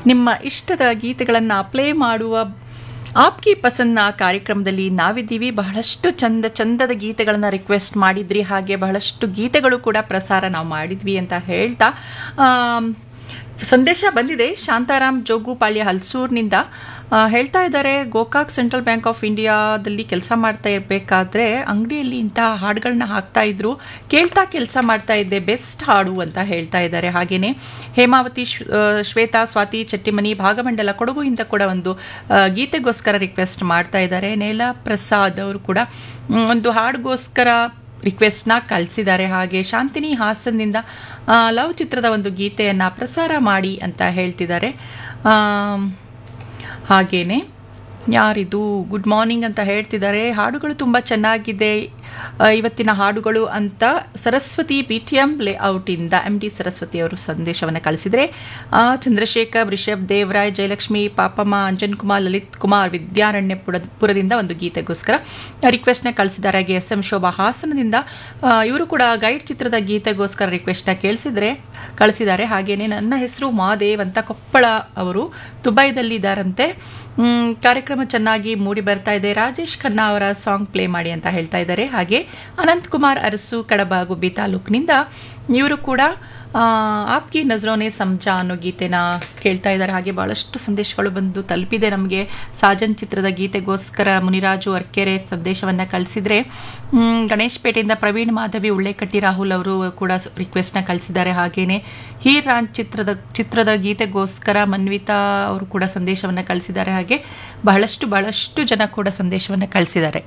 ನಿಮ್ಮ ಇಷ್ಟದ ಗೀತೆಗಳನ್ನು ಪ್ಲೇ ಮಾಡುವ ಆಪ್ಕಿ ಪಸಂದ್ನ ಕಾರ್ಯಕ್ರಮದಲ್ಲಿ ನಾವಿದ್ದೀವಿ ಬಹಳಷ್ಟು ಚಂದ ಚಂದದ ಗೀತೆಗಳನ್ನು ರಿಕ್ವೆಸ್ಟ್ ಮಾಡಿದ್ರಿ ಹಾಗೆ ಬಹಳಷ್ಟು ಗೀತೆಗಳು ಕೂಡ ಪ್ರಸಾರ ನಾವು ಮಾಡಿದ್ವಿ ಅಂತ ಹೇಳ್ತಾ ಆಮ್, ಸಂದೇಶ ಬಂದಿದೆ ಶಾಂತಾರಾಮ್ ಜೋಗುಪಾಳ್ಯ ಹಲ್ಸೂರ್ನಿಂದ ಆ, ಹೇಳ್ತಾ ಇದ್ದಾರೆ ಗೋಕಾಕ್ ಸೆಂಟ್ರಲ್ ಬ್ಯಾಂಕ್ ಆಫ್ ಇಂಡಿಯಾದಲ್ಲಿ ಕೆಲಸ ಮಾಡ್ತಾ ಇರಬೇಕಾದ್ರೆ ಅಂಗಡಿಯಲ್ಲಿ ಇಂತಹ ಹಾಡುಗಳನ್ನ ಹಾಕ್ತಾ ಇದ್ರು ಕೇಳ್ತಾ ಕೆಲಸ ಮಾಡ್ತಾ ಇದ್ದೆ ಬೆಸ್ಟ್ ಹಾಡು ಅಂತ ಹೇಳ್ತಾ ಇದ್ದಾರೆ ಹಾಗೇನೆ ಹೇಮಾವತಿ ಶ್ವ- ಆ, ಶ್ವೇತಾ ಸ್ವಾತಿ ಚಟ್ಟಿಮನಿ ಭಾಗಮಂಡಲ ಕೊಡಗು ಇಂದ ಕೂಡ ಒಂದು ಆ, ಗೀತೆಗೋಸ್ಕರ ರಿಕ್ವೆಸ್ಟ್ ಮಾಡ್ತಾ ಇದ್ದಾರೆ ನೇಲಾ ಪ್ರಸಾದ್ ಅವರು ಕೂಡ ಮ್, ಒಂದು ಹಾಡುಗೋಸ್ಕರ ರಿಕ್ವೆಸ್ಟ್ನ ಕಳಿಸಿದ್ದಾರೆ ಹಾಗೆ ಶಾಂತಿನಿ ಹಾಸನ್ನಿಂದ ಆ, ಲವ್ ಚಿತ್ರದ ಒಂದು ಗೀತೆಯನ್ನು ಪ್ರಸಾರ ಮಾಡಿ ಅಂತ ಹೇಳ್ತಿದ್ದಾರೆ ಆಮ್, ಹಾಗೇನೆ ಯಾರಿದು ಗುಡ್ ಮಾರ್ನಿಂಗ್ ಅಂತ ಹೇಳ್ತಿದ್ದಾರೆ ಹಾಡುಗಳು ತುಂಬ ಚೆನ್ನಾಗಿದೆ ಆ, ಇವತ್ತಿನ ಹಾಡುಗಳು ಅಂತ ಸರಸ್ವತಿ ಬಿ ಟಿ ಎಂ ಲೇಔಟಿಂದ ಎಂ ಡಿ ಸರಸ್ವತಿ ಅವರು ಸಂದೇಶವನ್ನು ಕಳಿಸಿದರೆ ಆ, ಚಂದ್ರಶೇಖರ್ ರಿಷಬ್ ದೇವರಾಯ್ ಜಯಲಕ್ಷ್ಮಿ ಪಾಪಮ್ಮ ಅಂಜನ್ ಕುಮಾರ್ ಲಲಿತ್ ಕುಮಾರ್ ವಿದ್ಯಾರಣ್ಯಪುರ ಪುರದಿಂದ ಒಂದು ಗೀತೆಗೋಸ್ಕರ ರಿಕ್ವೆಸ್ಟ್ನ ಕಳಿಸಿದ್ದಾರೆ ಹಾಗೆ ಎಸ್ ಎಂ ಶೋಭಾ ಹಾಸನದಿಂದ ಇವರು ಕೂಡ ಗೈಡ್ ಚಿತ್ರದ ಗೀತೆಗೋಸ್ಕರ ರಿಕ್ವೆಸ್ಟ್ನ ಕೇಳಿಸಿದ್ರೆ ಕಳಿಸಿದ್ದಾರೆ ಹಾಗೇನೆ ನನ್ನ ಹೆಸರು ಮಾದೇವ್ ಅಂತ ಕೊಪ್ಪಳ ಅವರು ದುಬೈದಲ್ಲಿದ್ದಾರಂತೆ ಮ್, ಕಾರ್ಯಕ್ರಮ ಚೆನ್ನಾಗಿ ಮೂಡಿ ಬರ್ತಾ ಇದೆ ರಾಜೇಶ್ ಖನ್ನಾ ಅವರ ಸಾಂಗ್ ಪ್ಲೇ ಮಾಡಿ ಅಂತ ಹೇಳ್ತಾ ಇದ್ದಾರೆ ಹಾಗೆ ಅನಂತ್ ಕುಮಾರ್ ಅರಸು ಕಡಬ ಗುಬ್ಬಿ ತಾಲೂಕಿನಿಂದ ಇವರು ಕೂಡ ಆ, ಆಪ್ಕಿ ನಜ್ರೋನೆ ಸಂಜಾ ಅನ್ನೋ ಗೀತೆನ ಕೇಳ್ತಾ ಇದ್ದಾರೆ ಹಾಗೆ ಬಹಳಷ್ಟು ಸಂದೇಶಗಳು ಬಂದು ತಲುಪಿದೆ ನಮಗೆ ಸಾಜನ್ ಚಿತ್ರದ ಗೀತೆಗೋಸ್ಕರ ಮುನಿರಾಜು ಅರ್ಕೆರೆ ಸಂದೇಶವನ್ನು ಕಳಿಸಿದರೆ ಗಣೇಶ್ ಪೇಟೆಯಿಂದ ಪ್ರವೀಣ್ ಮಾಧವಿ ಉಳ್ಳೆಕಟ್ಟಿ ರಾಹುಲ್ ಅವರು ಕೂಡ ರಿಕ್ವೆಸ್ಟ್ನ ಕಳಿಸಿದ್ದಾರೆ ಹಾಗೇನೆ ಹೀರ್ ರಾಂಚ್ ಚಿತ್ರದ ಚಿತ್ರದ ಗೀತೆಗೋಸ್ಕರ ಮನ್ವಿತಾ ಅವರು ಕೂಡ ಸಂದೇಶವನ್ನು ಕಳಿಸಿದ್ದಾರೆ ಹಾಗೆ ಬಹಳಷ್ಟು ಬಹಳಷ್ಟು ಜನ ಕೂಡ ಸಂದೇಶವನ್ನು ಕಳಿಸಿದ್ದಾರೆ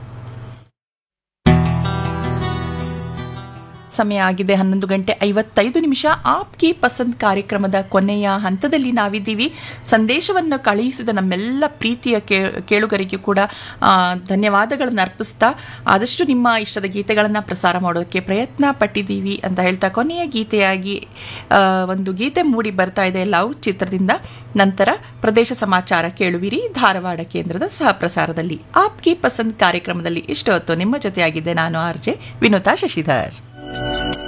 ಸಮಯ ಆಗಿದೆ ಹನ್ನೊಂದು ಗಂಟೆ ಐವತ್ತೈದು ನಿಮಿಷ ಆಪ್ ಕಿ ಪಸಂದ್ ಕಾರ್ಯಕ್ರಮದ ಕೊನೆಯ ಹಂತದಲ್ಲಿ ನಾವಿದ್ದೀವಿ ಸಂದೇಶವನ್ನು ಕಳುಹಿಸಿದ ನಮ್ಮೆಲ್ಲ ಪ್ರೀತಿಯ ಕೇ- ಕೇಳುಗರಿಗೆ ಕೂಡ ಆ, ಧನ್ಯವಾದಗಳನ್ನು ಅರ್ಪಿಸ್ತಾ ಆದಷ್ಟು ನಿಮ್ಮ ಇಷ್ಟದ ಗೀತೆಗಳನ್ನು ಪ್ರಸಾರ ಮಾಡೋದಕ್ಕೆ ಪ್ರಯತ್ನ ಪಟ್ಟಿದ್ದೀವಿ ಅಂತ ಹೇಳ್ತಾ ಕೊನೆಯ ಗೀತೆಯಾಗಿ ಆ, ಒಂದು ಗೀತೆ ಮೂಡಿ ಬರ್ತಾ ಇದೆ ಲವ್ ಚಿತ್ರದಿಂದ ನಂತರ ಪ್ರದೇಶ ಸಮಾಚಾರ ಕೇಳುವಿರಿ ಧಾರವಾಡ ಕೇಂದ್ರದ ಸಹ ಪ್ರಸಾರದಲ್ಲಿ ಆಪ್ ಕಿ ಪಸಂದ್ ಕಾರ್ಯಕ್ರಮದಲ್ಲಿ ಇಷ್ಟು ಹೊತ್ತು ನಿಮ್ಮ ಜೊತೆಯಾಗಿದ್ದೆ ನಾನು ಆರ್ ಜೆ ವಿನುತಾ ಶಶಿಧರ್